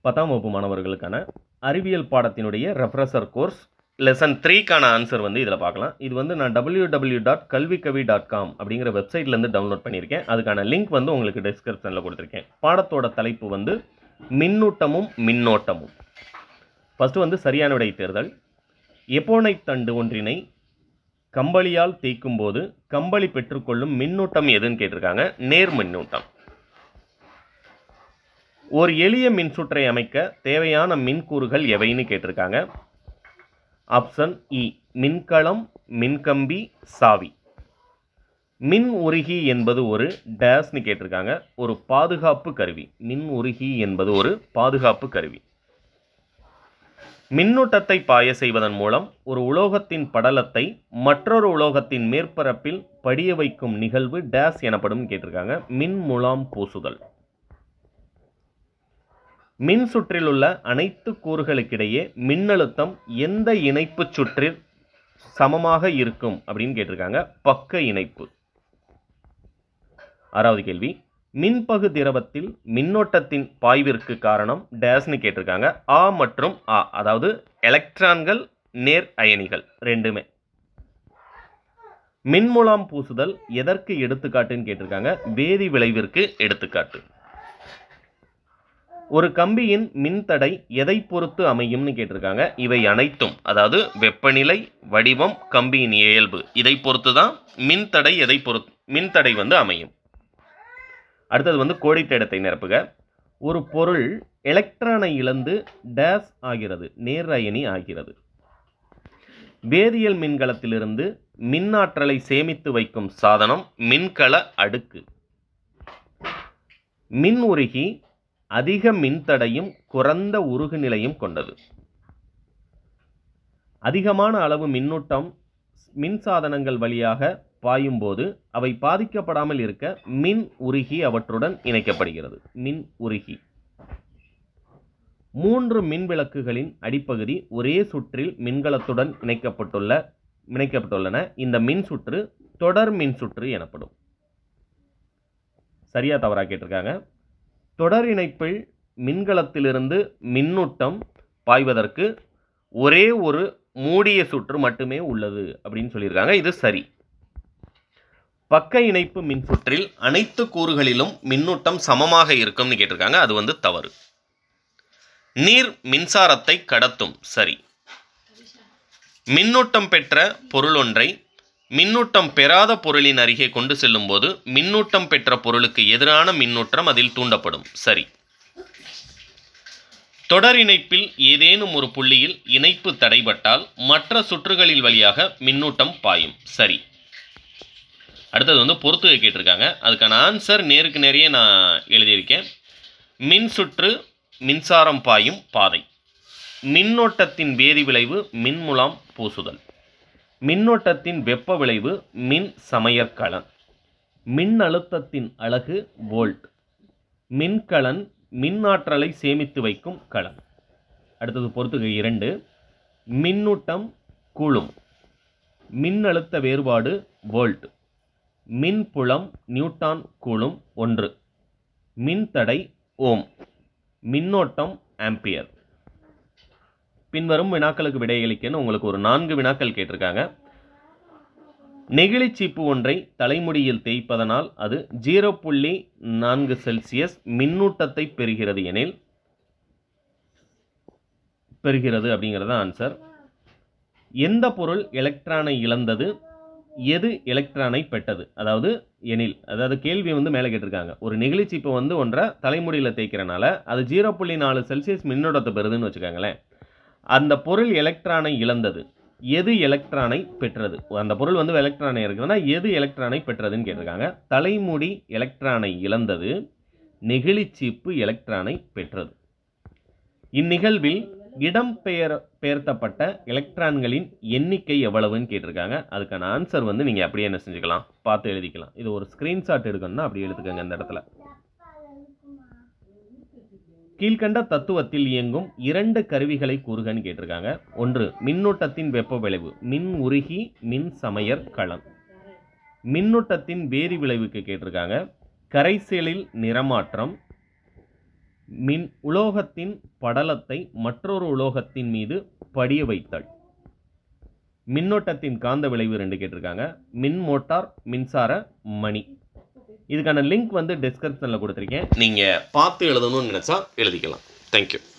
பத்தாம் வகுப்பு மாணவர்களுக்கான அறிவியல் பாடத்தினுடைய ரெஃப்ரெஷர் கோர்ஸ் லெசன் த்ரீக்கான ஆன்சர் வந்து இதில் பார்க்கலாம் இது வந்து நான் டபிள்யூ டபிள்யூ டாட் கல்விக்கவி டாட் காம் அப்படிங்கிற வெப்சைட்லேருந்து டவுன்லோட் பண்ணியிருக்கேன் அதுக்கான லிங்க் வந்து உங்களுக்கு டிஸ்கிரிப்ஷனில் கொடுத்துருக்கேன் பாடத்தோட தலைப்பு வந்து மின்னூட்டமும் மின்னோட்டமும் ஃபஸ்ட்டு வந்து சரியான விடை தேர்தல் எப்போனை தண்டு ஒன்றினை கம்பளியால் தேய்க்கும் போது கம்பளி பெற்றுக்கொள்ளும் மின்னூட்டம் எதுன்னு கேட்டிருக்காங்க நேர் மின்னூட்டம் ஒரு எளிய மின்சுற்றை அமைக்க தேவையான மின்கூறுகள் எவைன்னு கேட்டிருக்காங்க ஆப்ஷன் இ மின்கலம் மின்கம்பி சாவி மின் உருகி என்பது ஒரு டேஸ்னு கேட்டிருக்காங்க ஒரு பாதுகாப்பு கருவி மின் உருகி என்பது ஒரு பாதுகாப்பு கருவி மின்னூட்டத்தை பாய செய்வதன் மூலம் ஒரு உலோகத்தின் படலத்தை மற்றொரு உலோகத்தின் மேற்பரப்பில் படிய வைக்கும் நிகழ்வு டேஸ் எனப்படும் கேட்டிருக்காங்க மின் முலாம் பூசுதல் மின் சுற்றில் உள்ள அனைத்து கூறுகளுக்கிடையே மின்னழுத்தம் எந்த இணைப்பு சுற்றில் சமமாக இருக்கும் அப்படின்னு கேட்டிருக்காங்க பக்க இணைப்பு ஆறாவது கேள்வி மின்பகு திரவத்தில் மின்னோட்டத்தின் பாய்விற்கு காரணம் டேஸ்னு கேட்டிருக்காங்க ஆ மற்றும் ஆ அதாவது எலக்ட்ரான்கள் நேர் அயனிகள் ரெண்டுமே மின்முலாம் பூசுதல் எதற்கு எடுத்துக்காட்டுன்னு கேட்டிருக்காங்க வேதி விளைவிற்கு எடுத்துக்காட்டு ஒரு கம்பியின் மின்தடை எதை பொறுத்து அமையும்னு கேட்டிருக்காங்க இவை அனைத்தும் அதாவது வெப்பநிலை வடிவம் கம்பியின் இயல்பு இதை பொறுத்து தான் மின்தடை எதை பொறுத்து மின்தடை வந்து அமையும் அடுத்தது வந்து கோடிட்ட இடத்தை நிரப்புக ஒரு பொருள் எலக்ட்ரானை இழந்து டேஸ் ஆகிறது நேர் அயனி ஆகிறது வேதியியல் மின்கலத்திலிருந்து மின்னாற்றலை சேமித்து வைக்கும் சாதனம் மின்கல அடுக்கு மின் உருகி அதிக மின்தடையும் குறைந்த உருகு நிலையும் கொண்டது அதிகமான அளவு மின்னூட்டம் மின் சாதனங்கள் வழியாக பாயும்போது அவை பாதிக்கப்படாமல் இருக்க மின் உருகி அவற்றுடன் இணைக்கப்படுகிறது மின் உருகி மூன்று மின் விளக்குகளின் அடிப்பகுதி ஒரே சுற்றில் மின்கலத்துடன் இணைக்கப்பட்டுள்ள இணைக்கப்பட்டுள்ளன இந்த மின் சுற்று தொடர் மின் சுற்று எனப்படும் சரியா தவறா கேட்டிருக்காங்க தொடர் இணைப்பில் மின்கலத்திலிருந்து மின்னூட்டம் பாய்வதற்கு ஒரே ஒரு மூடிய சுற்று மட்டுமே உள்ளது அப்படின்னு சொல்லியிருக்காங்க இது சரி பக்க இணைப்பு மின்சுற்றில் அனைத்து கூறுகளிலும் மின்னூட்டம் சமமாக இருக்கும்னு கேட்டிருக்காங்க அது வந்து தவறு நீர் மின்சாரத்தை கடத்தும் சரி மின்னூட்டம் பெற்ற பொருள் ஒன்றை மின்னூட்டம் பெறாத பொருளின் அருகே கொண்டு செல்லும்போது மின்னூட்டம் பெற்ற பொருளுக்கு எதிரான மின்னூட்டம் அதில் தூண்டப்படும் சரி தொடர் இணைப்பில் ஏதேனும் ஒரு புள்ளியில் இணைப்பு தடைபட்டால் மற்ற சுற்றுகளில் வழியாக மின்னூட்டம் பாயும் சரி அடுத்தது வந்து பொறுத்துக கேட்டிருக்காங்க அதுக்கான ஆன்சர் நேருக்கு நேரையே நான் எழுதியிருக்கேன் மின் சுற்று மின்சாரம் பாயும் பாதை மின்னோட்டத்தின் வேதி விளைவு மின்முலாம் பூசுதல் மின்னோட்டத்தின் வெப்ப விளைவு மின் சமையற்கலன் மின்னழுத்தத்தின் அலகு வோல்ட் மின்கலன் மின்னாற்றலை சேமித்து வைக்கும் கலன் அடுத்தது பொறுத்துக இரண்டு மின்னூட்டம் கூலும் மின்னழுத்த வேறுபாடு வோல்ட் மின்புலம் நியூட்டான் கூலும் ஒன்று மின்தடை ஓம் மின்னோட்டம் ஆம்பியர் பின்வரும் வினாக்களுக்கு விடையளிக்கன்னு உங்களுக்கு ஒரு நான்கு வினாக்கள் கேட்டிருக்காங்க நெகிழி சீப்பு ஒன்றை தலைமுடியில் தேய்ப்பதனால் அது ஜீரோ புள்ளி நான்கு செல்சியஸ் மின்னூட்டத்தை பெறுகிறது எனில் பெறுகிறது அப்படிங்கிறது ஆன்சர் எந்த பொருள் எலக்ட்ரானை இழந்தது எது எலக்ட்ரானை பெற்றது அதாவது எனில் அதாவது கேள்வி வந்து மேலே கேட்டிருக்காங்க ஒரு நெகிழி சீப்பை வந்து ஒன்றை தலைமுடியில் தேய்க்கிறனால அது ஜீரோ புள்ளி நாலு செல்சியஸ் மின்னோட்டத்தை பெறுதுன்னு வச்சுக்கோங்களேன் அந்த பொருள் எலக்ட்ரானை இழந்தது எது எலக்ட்ரானை பெற்றது அந்த பொருள் வந்து எலக்ட்ரானை இருக்குதுன்னா எது எலக்ட்ரானை பெற்றதுன்னு கேட்டிருக்காங்க தலைமுடி எலக்ட்ரானை இழந்தது நெகிழி சீப்பு எலக்ட்ரானை பெற்றது இந்நிகழ்வில் இடம் பெயர் பெயர்த்தப்பட்ட எலக்ட்ரான்களின் எண்ணிக்கை எவ்வளவுன்னு கேட்டிருக்காங்க அதுக்கான ஆன்சர் வந்து நீங்கள் அப்படியே என்ன செஞ்சுக்கலாம் பார்த்து எழுதிக்கலாம் இது ஒரு ஸ்க்ரீன்ஷாட் எடுக்கணும்னா அப்படி எடுத்துக்கோங்க இந்த இடத்துல கீழ்கண்ட தத்துவத்தில் இயங்கும் இரண்டு கருவிகளை கூறுகன்னு கேட்டிருக்காங்க ஒன்று மின்னூட்டத்தின் வெப்ப விளைவு மின் உருகி மின் சமையற் களம் மின்னூட்டத்தின் வேதி விளைவுக்கு கேட்டிருக்காங்க கரைசலில் நிறமாற்றம் மின் உலோகத்தின் படலத்தை மற்றொரு உலோகத்தின் மீது படிய வைத்தல் மின்னோட்டத்தின் காந்த விளைவு ரெண்டு கேட்டிருக்காங்க மின் மோட்டார் மின்சார மணி இதுக்கான லிங்க் வந்து டிஸ்கிரிப்ஷனில் கொடுத்துருக்கேன் நீங்கள் பார்த்து எழுதணும்னு நினச்சா எழுதிக்கலாம் தேங்க்யூ